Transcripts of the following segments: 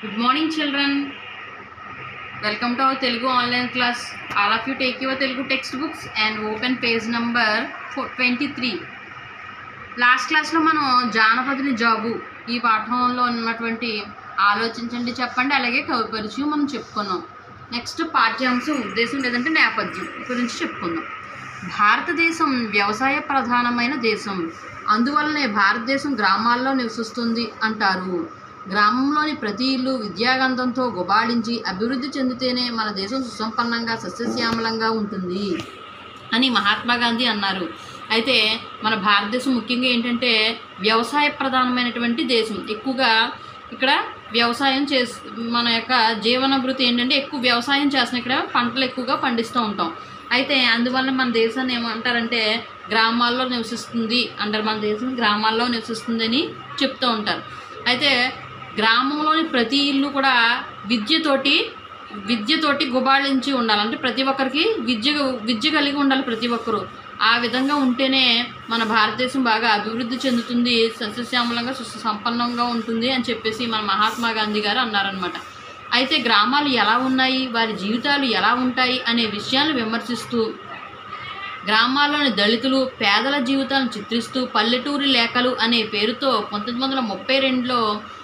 Good morning, children. Welcome to our Telugu online class. All of you take your Telugu textbooks and open page number fo- 23. Last క్లాస్లో మనం జానపదుని job ఈ పాఠంలో ఉన్నటువంటి ఆలోచించండి చెప్పండి అలాగే కవి పరిచయం మనం చెప్పుకున్నాం నెక్స్ట్ పాఠ్యాంశం ఉద్దేశం లేదంటే నేపథ్యం గురించి చెప్పుకుందాం భారతదేశం వ్యవసాయ ప్రధానమైన దేశం అందువల్లనే భారతదేశం గ్రామాల్లో నివసిస్తుంది అంటారు గ్రామంలోని ప్రతి ఇల్లు విద్యాగంధంతో గుబాళించి అభివృద్ధి చెందితేనే మన దేశం సుసంపన్నంగా సస్యశ్యామలంగా ఉంటుంది అని మహాత్మా గాంధీ అన్నారు అయితే మన భారతదేశం ముఖ్యంగా ఏంటంటే వ్యవసాయ ప్రధానమైనటువంటి దేశం ఎక్కువగా ఇక్కడ వ్యవసాయం చేసి మన యొక్క జీవనభృతి ఏంటంటే ఎక్కువ వ్యవసాయం చేస్తున్నాం ఇక్కడ పంటలు ఎక్కువగా పండిస్తూ ఉంటాం అయితే అందువల్ల మన దేశాన్ని ఏమంటారంటే గ్రామాల్లో నివసిస్తుంది అంటారు మన దేశం గ్రామాల్లో నివసిస్తుంది అని చెప్తూ ఉంటారు అయితే గ్రామంలోని ప్రతి ఇల్లు కూడా విద్యతోటి విద్యతోటి గుబాళించి ఉండాలి అంటే ప్రతి ఒక్కరికి విద్య విద్య కలిగి ఉండాలి ప్రతి ఒక్కరు ఆ విధంగా ఉంటేనే మన భారతదేశం బాగా అభివృద్ధి చెందుతుంది సస్యశ్యామలంగా సుస సంపన్నంగా ఉంటుంది అని చెప్పేసి మన మహాత్మా గాంధీ గారు అన్నారనమాట అయితే గ్రామాలు ఎలా ఉన్నాయి వారి జీవితాలు ఎలా ఉంటాయి అనే విషయాలు విమర్శిస్తూ గ్రామాల్లోని దళితులు పేదల జీవితాలను చిత్రిస్తూ పల్లెటూరి లేఖలు అనే పేరుతో పంతొమ్మిది వందల ముప్పై రెండులో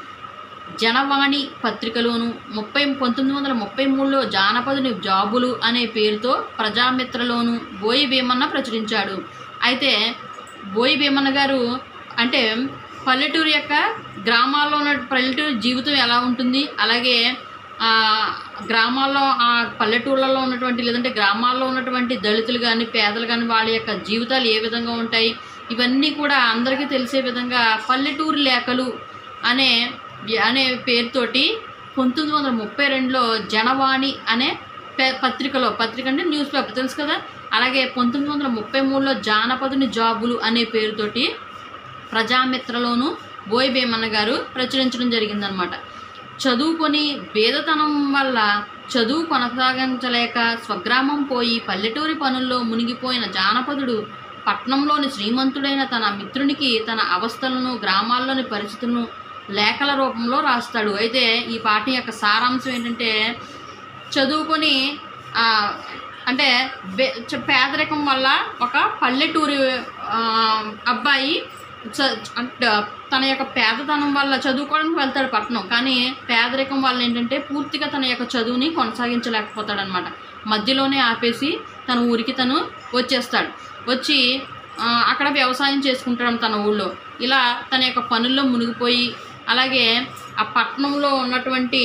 జనవాణి పత్రికలోను ముప్పై పంతొమ్మిది వందల ముప్పై మూడులో జానపదుని జాబులు అనే పేరుతో ప్రజామిత్రలోను బోయి భీమన్న ప్రచురించాడు అయితే బోయి భీమన్న గారు అంటే పల్లెటూరు యొక్క గ్రామాల్లో ఉన్న పల్లెటూరు జీవితం ఎలా ఉంటుంది అలాగే ఆ, గ్రామాల్లో ఆ పల్లెటూళ్ళలో ఉన్నటువంటి లేదంటే గ్రామాల్లో ఉన్నటువంటి దళితులు కానీ పేదలు కానీ వాళ్ళ యొక్క జీవితాలు ఏ విధంగా ఉంటాయి ఇవన్నీ కూడా అందరికీ తెలిసే విధంగా పల్లెటూరు లేఖలు అనే అనే పేరుతోటి పంతొమ్మిది వందల ముప్పై రెండులో జనవాణి అనే పే- పత్రికలో పత్రిక అంటే న్యూస్ పేపర్ తెలుసు కదా అలాగే పంతొమ్మిది వందల ముప్పై మూడులో జానపదుని జాబులు అనే పేరుతోటి ప్రజామిత్రలోను బోయ్ భీమన్న గారు ప్రచురించడం జరిగిందనమాట చదువుకొని భేదతనం వల్ల చదువు కొనసాగించలేక స్వగ్రామం పోయి పల్లెటూరి పనుల్లో మునిగిపోయిన జానపదుడు పట్నంలోని శ్రీమంతుడైన తన మిత్రునికి తన అవస్థలను గ్రామాల్లోని పరిస్థితులను లేఖల రూపంలో రాస్తాడు అయితే ఈ పాఠం యొక్క సారాంశం ఏంటంటే చదువుకొని ఆ, అంటే బే- చ- పేదరికం వల్ల ఒక పల్లెటూరి ఆ, అబ్బాయి చ- అంటే తన యొక్క పేదతనం వల్ల చదువుకోవడానికి వెళ్తాడు పట్టణం కానీ పేదరికం వల్ల ఏంటంటే పూర్తిగా తన యొక్క చదువుని కొనసాగించలేకపోతాడు అనమాట మధ్యలోనే ఆపేసి తన ఊరికి తను వచ్చేస్తాడు వచ్చి ఆ, అక్కడ వ్యవసాయం చేసుకుంటాడు తన ఊళ్ళో ఇలా తన యొక్క పనుల్లో మునిగిపోయి అలాగే ఆ పట్టణంలో ఉన్నటువంటి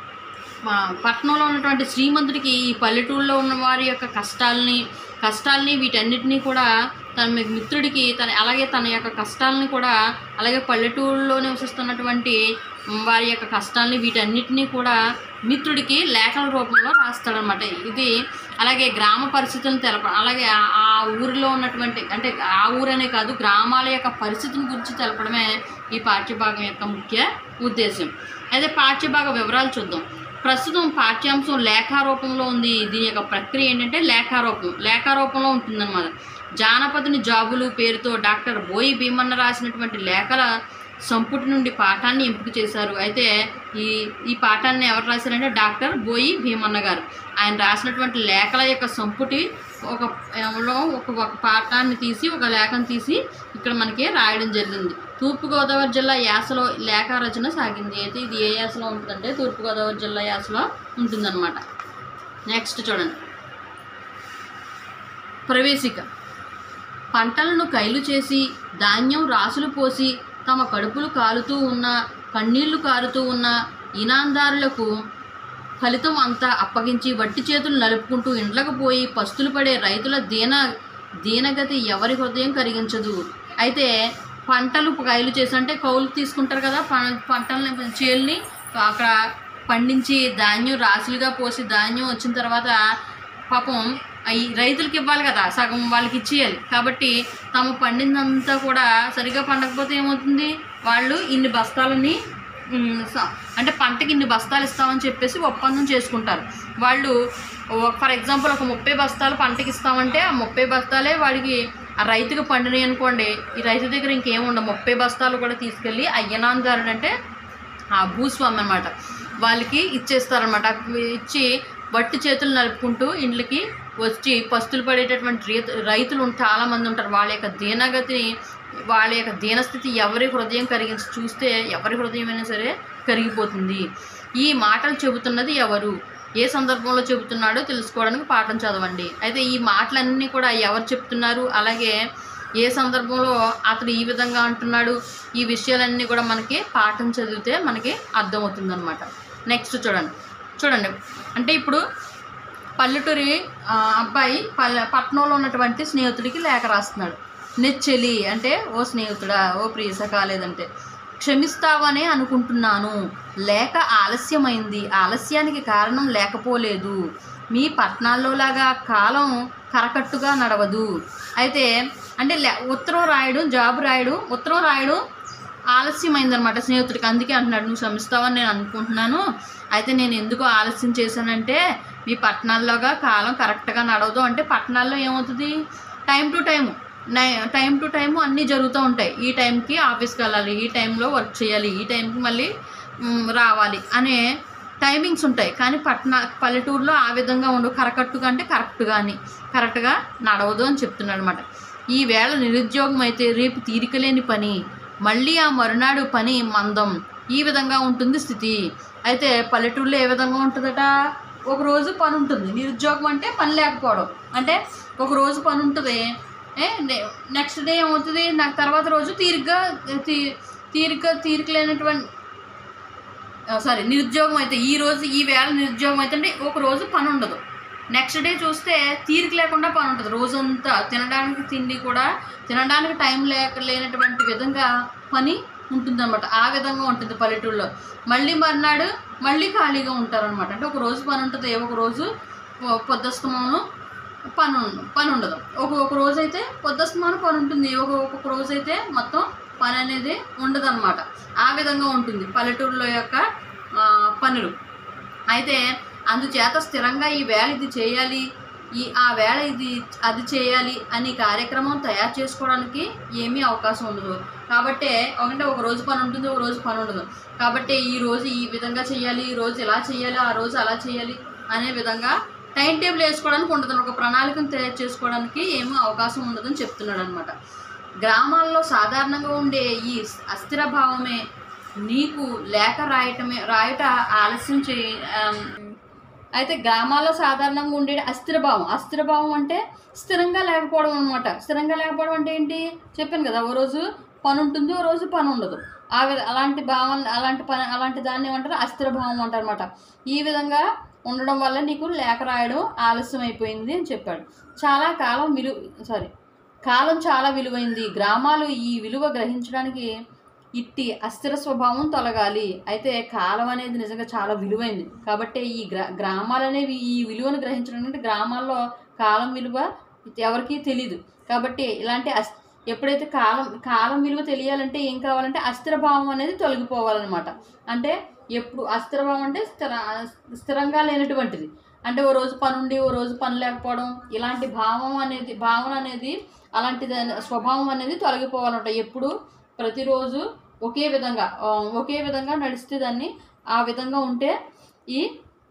మా పట్టణంలో ఉన్నటువంటి శ్రీమంతుడికి ఈ పల్లెటూరులో ఉన్న వారి యొక్క కష్టాలని కష్టాలని వీటన్నిటినీ కూడా తన మీ- మిత్రుడికి తన అలాగే తన యొక్క కష్టాలని కూడా అలాగే పల్లెటూరులో నివసిస్తున్నటువంటి వారి యొక్క కష్టాలని వీటన్నిటినీ కూడా మిత్రుడికి లేఖల రూపంలో రాస్తాడనమాట ఇది అలాగే గ్రామ పరిస్థితులను తెలప అలాగే ఆ- ఆ ఊరిలో ఉన్నటువంటి అంటే ఆ ఊరనే కాదు గ్రామాల యొక్క పరిస్థితిని గురించి తెలపడమే ఈ పాఠ్యభాగం యొక్క ముఖ్య ఉద్దేశం అయితే పాఠ్యభాగ వివరాలు చూద్దాం ప్రస్తుతం పాఠ్యాంశం లేఖారూపంలో ఉంది దీని యొక్క ప్రక్రియ ఏంటంటే లేఖారూపం లేఖారూపంలో ఉంటుందన్నమాట జానపదుని జాబులు పేరుతో డాక్టర్ బోయి భీమన్న రాసినటువంటి లేఖల సంపుటి నుండి పాఠాన్ని ఎంపిక చేశారు అయితే ఈ ఈ పాఠాన్ని ఎవరు రాశారంటే డాక్టర్ బోయి భీమన్న గారు ఆయన రాసినటువంటి లేఖల యొక్క సంపుటి ఒక లో ఒక ఒక పాఠాన్ని తీసి ఒక లేఖను తీసి ఇక్కడ మనకి రాయడం జరిగింది తూర్పుగోదావరి జిల్లా యాసలో లేఖ రచన సాగింది అయితే ఇది ఏ యాసలో ఉంటుందంటే తూర్పుగోదావరి జిల్లా యాసలో ఉంటుందన్నమాట నెక్స్ట్ చూడండి ప్రవేశిక పంటలను కైలు చేసి ధాన్యం రాసులు పోసి తమ కడుపులు కాలుతూ ఉన్న కన్నీళ్లు కారుతూ ఉన్న ఇనాందారులకు ఫలితం అంతా అప్పగించి వట్టి చేతులు నలుపుకుంటూ ఇండ్లకు పోయి పస్తులు పడే రైతుల దీన దీనగతి ఎవరి హృదయం కరిగించదు అయితే పంటలు కైలు చేసి అంటే కౌలు తీసుకుంటారు కదా ప- పంటల్ని చేల్ని అక్కడ పండించి ధాన్యం రాసులుగా పోసి ధాన్యం వచ్చిన తర్వాత పాపం ఈ రైతులకి ఇవ్వాలి కదా సగం వాళ్ళకి ఇచ్చేయాలి కాబట్టి తాము పండిందంతా కూడా సరిగా పండకపోతే ఏమవుతుంది వాళ్ళు ఇన్ని బస్తాలని ఉమ్, స- అంటే పంటకి ఇన్ని బస్తాలు ఇస్తామని చెప్పేసి ఒప్పందం చేసుకుంటారు వాళ్ళు ఫర్ ఎగ్జాంపుల్ ఒక ముప్పై బస్తాలు పంటకి ఇస్తామంటే ఆ ముప్పై బస్తాలే వాడికి ఆ రైతుకు పండినాయి అనుకోండి ఈ రైతు దగ్గర ఇంకేం ఉండవు ముప్పై బస్తాలు కూడా తీసుకెళ్ళి అయ్యనాందారుడు అంటే ఆ భూస్వామి అనమాట వాళ్ళకి ఇచ్చేస్తారనమాట ఇచ్చి వట్టి చేతులు నలుపుకుంటూ ఇండ్లకి వచ్చి పస్తులు పడేటటువంటి రైతు రైతులు చాలామంది ఉంటారు వాళ్ళ యొక్క దీనగతిని వాళ్ళ యొక్క దీనస్థితి ఎవరి హృదయం కరిగించి చూస్తే ఎవరి హృదయం అయినా సరే కరిగిపోతుంది ఈ మాటలు చెబుతున్నది ఎవరు ఏ సందర్భంలో చెబుతున్నాడో తెలుసుకోవడానికి పాఠం చదవండి అయితే ఈ మాటలన్నీ కూడా ఎవరు చెప్తున్నారు అలాగే ఏ సందర్భంలో అతడు ఈ విధంగా అంటున్నాడు ఈ విషయాలన్నీ కూడా మనకి పాఠం చదివితే మనకి అర్థమవుతుంది అనమాట నెక్స్ట్ చూడండి చూడండి అంటే ఇప్పుడు పల్లెటూరి ఆ, అబ్బాయి పల్లె పట్టణంలో ఉన్నటువంటి స్నేహితుడికి లేఖ రాస్తున్నాడు నెచ్చెలి అంటే ఓ స్నేహితుడా ఓ ప్రియస కాలేదంటే క్షమిస్తావనే అనుకుంటున్నాను లేక ఆలస్యమైంది ఆలస్యానికి కారణం లేకపోలేదు మీ పట్టణాల్లో లాగా కాలం కరకట్టుగా నడవదు అయితే అంటే లే- ఉత్తరం రాయడం జాబ్ రాయడం ఉత్తరం రాయడం ఆలస్యమైందనమాట స్నేహితుడికి అందుకే అంటున్నాడు నువ్వు శ్రమిస్తావని నేను అనుకుంటున్నాను అయితే నేను ఎందుకు ఆలస్యం చేశానంటే మీ పట్టణాల్లోగా కాలం కరెక్ట్గా నడవదు అంటే పట్టణాల్లో ఏమవుతుంది time to time time to time అన్నీ జరుగుతూ ఉంటాయి ఈ టైంకి ఆఫీస్కి వెళ్ళాలి ఈ టైంలో వర్క్ చేయాలి ఈ టైంకి మళ్ళీ మ్, రావాలి అనే టైమింగ్స్ ఉంటాయి కానీ పట్టణ పల్లెటూరులో ఆ విధంగా ఉండవు కరకట్టుగా అంటే కరెక్ట్గా అని కరెక్ట్గా నడవదు అని చెప్తున్నాడు అనమాట ఈ వేళ నిరుద్యోగం అయితే రేపు తీరికలేని పని మళ్ళీ ఆ మరునాడు పని మందం ఈ విధంగా ఉంటుంది స్థితి అయితే పల్లెటూరులో ఏ విధంగా ఉంటుందట ఒక రోజు పని ఉంటుంది నిరుద్యోగం అంటే పని లేకపోవడం అంటే ఒక రోజు పని ఉంటుంది ఏ నెక్స్ట్ డే ఏమవుతుంది నాకు తర్వాత రోజు తీరిగ్గా తీ తీరిక తీరిక లేనటువంటి సారీ నిరుద్యోగం అయితే ఈ రోజు ఈ వేళ నిరుద్యోగం అయితే అంటే ఒక రోజు పని ఉండదు నెక్స్ట్ డే చూస్తే తీరిక లేకుండా పని ఉంటుంది రోజంతా తినడానికి తిండి కూడా తినడానికి టైం లేక లేనటువంటి విధంగా పని ఉంటుందన్నమాట ఆ విధంగా ఉంటుంది పల్లెటూరులో మళ్ళీ మర్నాడు మళ్ళీ ఖాళీగా ఉంటారనమాట అంటే ఒక రోజు పని ఉంటుంది ఒక రోజు పొ- పొద్దస్తమానం పని ఉండ- పని ఉండదు ఒక ఒక రోజు అయితే పొద్దస్తమానం పని ఉంటుంది ఒక ఒక్కొక్క రోజు అయితే మొత్తం పని అనేది ఉండదు ఆ విధంగా ఉంటుంది పల్లెటూరులో యొక్క ఆ, పనులు అయితే అందుచేత స్థిరంగా ఈ వేళ ఇది చేయాలి ఈ ఆ వేళ ఇది అది చేయాలి అని కార్యక్రమం తయారు చేసుకోవడానికి ఏమీ అవకాశం ఉండదు కాబట్టి ఒకటే ఒక రోజు పని ఉంటుంది ఒక రోజు పని ఉండదు కాబట్టి ఈ రోజు ఈ విధంగా చేయాలి ఈ రోజు ఇలా చేయాలి ఆ రోజు అలా చేయాలి అనే విధంగా టైం టేబుల్ వేసుకోవడానికి ఉండదు ఒక ప్రణాళికను తయారు చేసుకోవడానికి ఏమీ అవకాశం ఉండదని చెప్తున్నాడు అనమాట గ్రామాల్లో సాధారణంగా ఉండే ఈ అస్థిర భావమే నీకు లేఖ రాయటమే రాయట ఆలస్యం చే ఆమ్, అయితే గ్రామాల్లో సాధారణంగా ఉండే అస్థిర భావం అస్థిర భావం అంటే స్థిరంగా లేకపోవడం అనమాట స్థిరంగా లేకపోవడం అంటే ఏంటి చెప్పాను కదా ఓ రోజు పని ఉంటుంది ఓ రోజు పని ఉండదు ఆ విధ అలాంటి భావం అలాంటి పని అలాంటి దాన్ని ఏమంటారు అస్థిర భావం అంటారు అనమాట ఈ విధంగా ఉండడం వల్ల నీకు లేఖ రాయడం ఆలస్యం అయిపోయింది అని చెప్పాడు చాలా కాలం విలు సారీ కాలం చాలా విలువైంది గ్రామాలు ఈ విలువ గ్రహించడానికి ఇట్టి అస్థిర స్వభావం తొలగాలి అయితే కాలం అనేది నిజంగా చాలా విలువైంది కాబట్టి ఈ గ్రా గ్రామాలు అనేవి ఈ విలువను గ్రహించడం అంటే గ్రామాల్లో కాలం విలువ ఎవరికీ తెలియదు కాబట్టి ఇలాంటి అస్ ఎప్పుడైతే కాలం కాలం విలువ తెలియాలంటే ఏం కావాలంటే అస్థిర భావం అనేది తొలగిపోవాలన్నమాట అంటే ఎప్పుడు అస్థిర భావం అంటే స్థిర స్థిరంగా లేనటువంటిది అంటే ఓ రోజు పని ఉండి ఓ రోజు పని లేకపోవడం ఇలాంటి భావం అనేది భావన అనేది అలాంటి దాని స్వభావం అనేది తొలగిపోవాలంట ఎప్పుడు ప్రతిరోజు ఒకే విధంగా ఆ, ఒకే విధంగా నడిస్తే దాన్ని ఆ విధంగా ఉంటే ఈ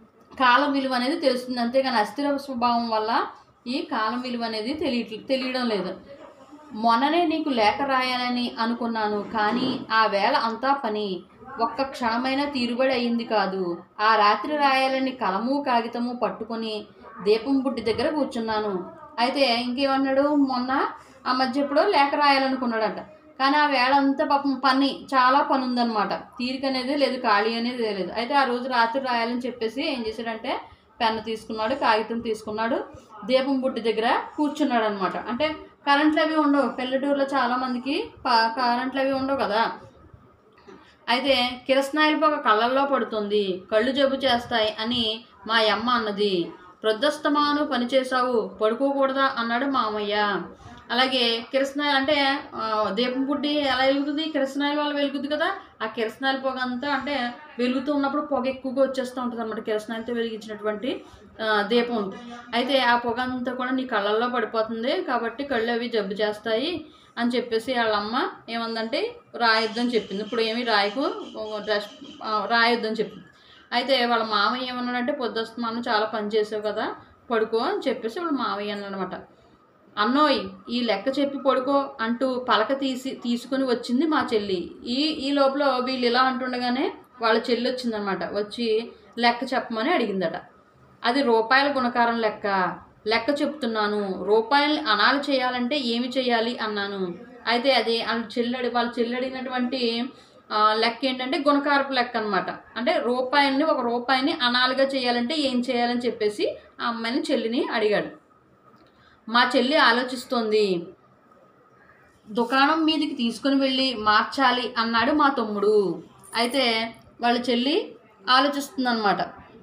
కాలం విలువ అనేది తెలుస్తుంది అంతేగాని అస్థిర స్వభావం వల్ల ఈ కాలం విలువ అనేది తెలియ తెలియడం లేదు మొన్ననే నీకు లేఖ రాయాలని అనుకున్నాను కానీ ఆ వేళ అంతా పని ఒక్క క్షణమైన తీరుబడి అయింది కాదు ఆ రాత్రి రాయాలని కలము కాగితము పట్టుకొని దీపం బుడ్డి దగ్గర కూర్చున్నాను అయితే ఇంకేమన్నాడు మొన్న ఆ మధ్య ఎప్పుడో లేఖ రాయాలనుకున్నాడట కానీ ఆ వేళ అంతా పాపం పని చాలా పని ఉందన్నమాట తీరిక అనేది లేదు ఖాళీ అనేది లేదు అయితే ఆ రోజు రాత్రి రాయాలని చెప్పేసి ఏం చేశాడంటే పెన్ను తీసుకున్నాడు కాగితం తీసుకున్నాడు దీపం బుడ్డి దగ్గర కూర్చున్నాడు అనమాట అంటే కరెంట్లు అవి ఉండవు పల్లెటూరులో చాలా మందికి ప- కరెంట్లు అవి ఉండవు కదా అయితే కిరసనాయిల పొగ కళ్ళల్లో పడుతుంది కళ్ళు జబ్బు చేస్తాయి అని మా అమ్మ అన్నది ప్రొద్దస్తమాను పనిచేసావు పడుకోకూడదా అన్నాడు మామయ్య అలాగే కిరసనాయిల్ అంటే ఆ, దీపం బుడ్డి ఎలా వెలుగుతుంది కిరసనాయిల వల్ల వెలుగుతుంది కదా ఆ కిరసనాయిల పొగ అంతా అంటే వెలుగుతూ ఉన్నప్పుడు పొగ ఎక్కువగా వచ్చేస్తూ ఉంటుంది అనమాట కిరసనాయిలతో వెలిగించినటువంటి ఆ, దీపం ఉంటుంది అయితే ఆ పొగ అంతా కూడా నీ కళ్ళల్లో పడిపోతుంది కాబట్టి కళ్ళు అవి జబ్బు చేస్తాయి అని చెప్పేసి వాళ్ళ అమ్మ ఏమందంటే రాయొద్దని చెప్పింది ఇప్పుడు ఏమి రాయకు డ్రెస్ రాయొద్దని చెప్పింది అయితే వాళ్ళ మామయ్య ఏమన్నాడంటే పొద్దుస్తున్నాను చాలా పని చేసావు కదా పడుకో అని చెప్పేసి వాళ్ళ మామయ్య అన్నాడనమాట అన్నోయ్ ఈ లెక్క చెప్పి పడుకో అంటూ పలక తీసి తీసుకుని వచ్చింది మా చెల్లి ఈ ఈ లోపల వీళ్ళు ఇలా అంటుండగానే వాళ్ళ చెల్లి వచ్చిందనమాట వచ్చి లెక్క చెప్పమని అడిగిందట అది రూపాయల గుణకారం లెక్క లెక్క చెప్తున్నాను రూపాయలు అనాలు చేయాలంటే ఏమి చేయాలి అన్నాను అయితే అది వాళ్ళ చెల్లడి వాళ్ళ చెల్లడినటువంటి ఆ, లెక్క ఏంటంటే గుణకారపు లెక్క అనమాట అంటే రూపాయల్ని ఒక రూపాయిని అనాలుగా చేయాలంటే ఏం చేయాలని చెప్పేసి ఆ అమ్మాయిని చెల్లిని అడిగాడు మా చెల్లి ఆలోచిస్తోంది దుకాణం మీదకి తీసుకుని వెళ్ళి మార్చాలి అన్నాడు మా తమ్ముడు అయితే వాళ్ళ చెల్లి ఆలోచిస్తుంది అనమాట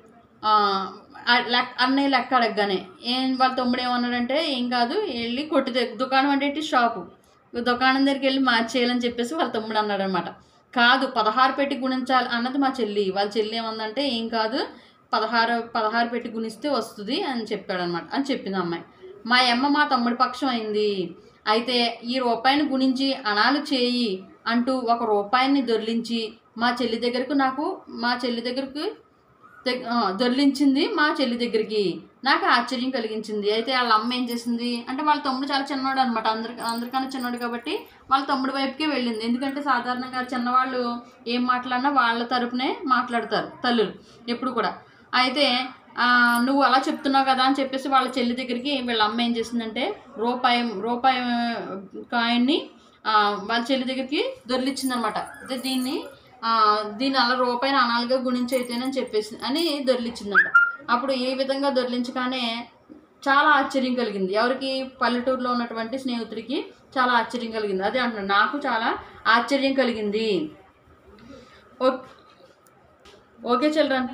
లెక్క అన్నయ్య లెక్క అడగగానే ఏం వాళ్ళ తమ్ముడు ఏమన్నాడంటే ఏం కాదు వెళ్ళి కొట్టి దగ్గర దుకాణం అంటే ఏంటి షాపు దుకాణం దగ్గరికి వెళ్ళి మార్చేయాలని చెప్పేసి వాళ్ళ తమ్ముడు అన్నాడు అనమాట కాదు పదహారు పెట్టి గుణించాలి అన్నది మా చెల్లి వాళ్ళ చెల్లి ఏమందంటే ఏం కాదు పదహారు పదహారు పెట్టి గుణిస్తే వస్తుంది అని చెప్పాడనమాట అని చెప్పింది అమ్మాయి మా అమ్మ మా తమ్ముడి పక్షం అయింది అయితే ఈ రూపాయిని గుణించి అనాలు చేయి అంటూ ఒక రూపాయిని దొర్లించి మా చెల్లి దగ్గరకు నాకు మా చెల్లి దగ్గరకు దగ్- ఆ, దొర్లించింది మా చెల్లి దగ్గరికి నాకు ఆశ్చర్యం కలిగించింది అయితే వాళ్ళ అమ్మ ఏం చేసింది అంటే వాళ్ళ తమ్ముడు చాలా చిన్నవాడు అనమాట అందరి అందరికన్నా చిన్నవాడు కాబట్టి వాళ్ళ తమ్ముడు వైపుకే వెళ్ళింది ఎందుకంటే సాధారణంగా చిన్నవాళ్ళు ఏం మాట్లాడినా వాళ్ళ తరపునే మాట్లాడతారు తల్లులు ఎప్పుడు కూడా అయితే ఆ, నువ్వు అలా చెప్తున్నావు కదా అని చెప్పేసి వాళ్ళ చెల్లి దగ్గరికి వీళ్ళ అమ్మ ఏం చేసిందంటే రూపాయి రూపాయి కాయిన్ని ఆ, వాళ్ళ చెల్లి దగ్గరికి దొరిలిచ్చిందనమాట అయితే దీన్ని ఆ, దీన్ని అలా రూపాయిని అనాలుగా గుణించైతేనని చెప్పేసి అని దొరిలిచ్చిందంట అప్పుడు ఏ విధంగా దొరిలించగానే చాలా ఆశ్చర్యం కలిగింది ఎవరికి పల్లెటూరులో ఉన్నటువంటి స్నేహితుడికి చాలా ఆశ్చర్యం కలిగింది అదే అంటున్నాను నాకు చాలా ఆశ్చర్యం కలిగింది ఓ- ఓకే చిల్డ్రన్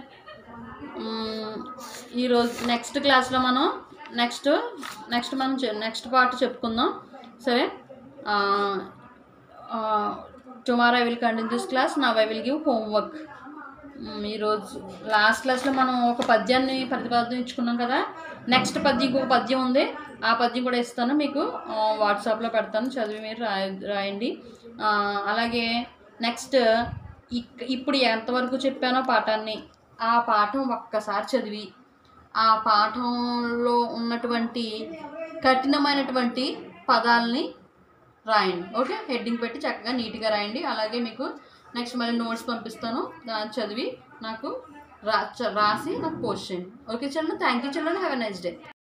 ఈరోజు నెక్స్ట్ క్లాస్లో మనం నెక్స్ట్ నెక్స్ట్ మనం నెక్స్ట్ పార్ట్ చెప్పుకుందాం సరే tomorrow I will continue this class నా ఐ విల్ గివ్ హోంవర్క్ ఈరోజు లాస్ట్ క్లాస్లో మనం ఒక పద్యాన్ని ప్రతిపాదించుకున్నాం కదా నెక్స్ట్ పద్యం ఇంకొక పద్యం ఉంది ఆ పద్యం కూడా ఇస్తాను మీకు వాట్సాప్లో పెడతాను చదివి మీరు రాయ రాయండి ఆ, అలాగే నెక్స్ట్ ఇక్ ఇప్పుడు ఎంతవరకు చెప్పానో పాఠాన్ని ఆ పాఠం ఒక్కసారి చదివి ఆ పాఠంలో ఉన్నటువంటి కఠినమైనటువంటి పదాలని రాయండి ఓకే హెడ్డింగ్ పెట్టి చక్కగా నీట్గా రాయండి అలాగే మీకు నెక్స్ట్ మళ్ళీ నోట్స్ పంపిస్తాను దాన్ని చదివి నాకు రా చ- రాసి నాకు పోస్ట్ చేయండి okay children thank you children have a nice day